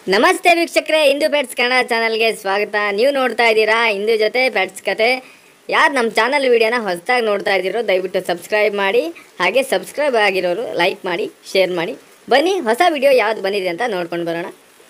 ನಮಸ್ತೆ ವೀಕ್ಷಕರೇ ಹಿಂದೂ ಪೆಟ್ಸ್ ಕನ್ನಡ ಚಾನಲ್ಗೆ ಸ್ವಾಗತ ನೀವು ನೋಡ್ತಾ ಇದ್ದೀರಾ ಹಿಂದೂ ಜೊತೆ ಪೆಟ್ಸ್ ಕತೆ ಯಾರು ನಮ್ಮ ಚಾನಲ್ ವಿಡಿಯೋನ ಹೊಸದಾಗಿ ನೋಡ್ತಾ ಇದ್ದೀರೋ ದಯವಿಟ್ಟು ಸಬ್ಸ್ಕ್ರೈಬ್ ಮಾಡಿ ಹಾಗೆ ಸಬ್ಸ್ಕ್ರೈಬ್ ಆಗಿರೋರು ಲೈಕ್ ಮಾಡಿ ಶೇರ್ ಮಾಡಿ ಬನ್ನಿ ಹೊಸ ವಿಡಿಯೋ ಯಾವ್ದು ಬಂದಿದೆ ಅಂತ ನೋಡ್ಕೊಂಡು ಬರೋಣ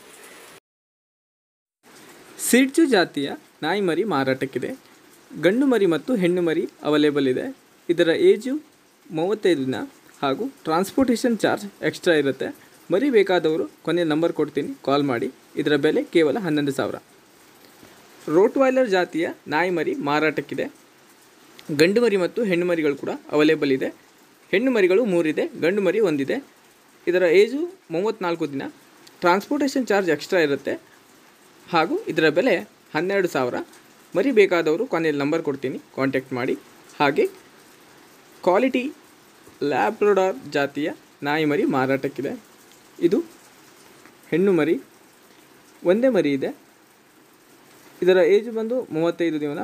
ಸಿಡ್ಜು ಜಾತಿಯ ನಾಯಿ ಮರಿ ಮಾರಾಟಕ್ಕಿದೆ ಗಂಡು ಮರಿ ಮತ್ತು ಹೆಣ್ಣು ಮರಿ ಅವೈಲೇಬಲ್ ಇದೆ ಇದರ ಏಜು ಮೂವತ್ತೈದು ದಿನ ಹಾಗೂ ಟ್ರಾನ್ಸ್ಪೋರ್ಟೇಷನ್ ಚಾರ್ಜ್ ಎಕ್ಸ್ಟ್ರಾ ಇರುತ್ತೆ ಮರಿ ಬೇಕಾದವರು ಕೊನೆಯ ನಂಬರ್ ಕೊಡ್ತೀನಿ ಕಾಲ್ ಮಾಡಿ ಇದರ ಬೆಲೆ ಕೇವಲ ಹನ್ನೊಂದು ಸಾವಿರ ರೋಟ್ವೈಲರ್ ಜಾತಿಯ ನಾಯಿ ಮರಿ ಮಾರಾಟಕ್ಕಿದೆ ಗಂಡು ಮರಿ ಮತ್ತು ಹೆಣ್ಣು ಮರಿಗಳು ಕೂಡ ಅವೈಲೇಬಲ್ ಇದೆ ಹೆಣ್ಣು ಮರಿಗಳು ಮೂರಿದೆ ಗಂಡು ಮರಿ ಒಂದಿದೆ ಇದರ ಏಜು ಮೂವತ್ತ್ನಾಲ್ಕು ದಿನ ಟ್ರಾನ್ಸ್ಪೋರ್ಟೇಷನ್ ಚಾರ್ಜ್ ಎಕ್ಸ್ಟ್ರಾ ಇರುತ್ತೆ ಹಾಗೂ ಇದರ ಬೆಲೆ ಹನ್ನೆರಡು ಸಾವಿರ ಮರಿ ಬೇಕಾದವರು ಕೊನೆಯಲ್ಲಿ ನಂಬರ್ ಕೊಡ್ತೀನಿ ಕಾಂಟ್ಯಾಕ್ಟ್ ಮಾಡಿ ಹಾಗೆ ಕ್ವಾಲಿಟಿ ಲ್ಯಾಬ್ರಡಾರ್ ಜಾತಿಯ ನಾಯಿ ಮರಿ ಮಾರಾಟಕ್ಕಿದೆ ಇದು ಹೆಣ್ಣು ಮರಿ ಒಂದೇ ಮರಿ ಇದೆ ಇದರ ಏಜ್ ಬಂದು ಮೂವತ್ತೈದು ದಿನ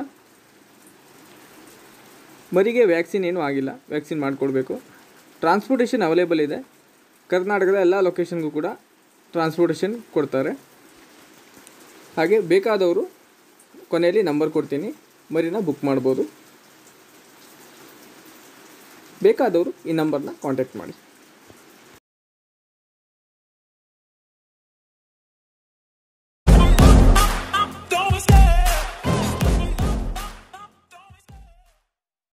ಮರಿಗೆ ವ್ಯಾಕ್ಸಿನ್ ಏನೂ ಆಗಿಲ್ಲ ವ್ಯಾಕ್ಸಿನ್ ಮಾಡಿಕೊಡ್ಬೇಕು ಟ್ರಾನ್ಸ್ಪೋರ್ಟೇಷನ್ ಅವೈಲೇಬಲ್ ಇದೆ ಕರ್ನಾಟಕದ ಎಲ್ಲ ಲೊಕೇಶನ್ಗೂ ಕೂಡ ಟ್ರಾನ್ಸ್ಪೋರ್ಟೇಷನ್ ಕೊಡ್ತಾರೆ ಹಾಗೆ ಬೇಕಾದವರು ಕೊನೆಯಲ್ಲಿ ನಂಬರ್ ಕೊಡ್ತೀನಿ ಮರಿನ ಬುಕ್ ಮಾಡ್ಬೋದು ಬೇಕಾದವರು ಈ ನಂಬರ್ನ ಕಾಂಟ್ಯಾಕ್ಟ್ ಮಾಡಿ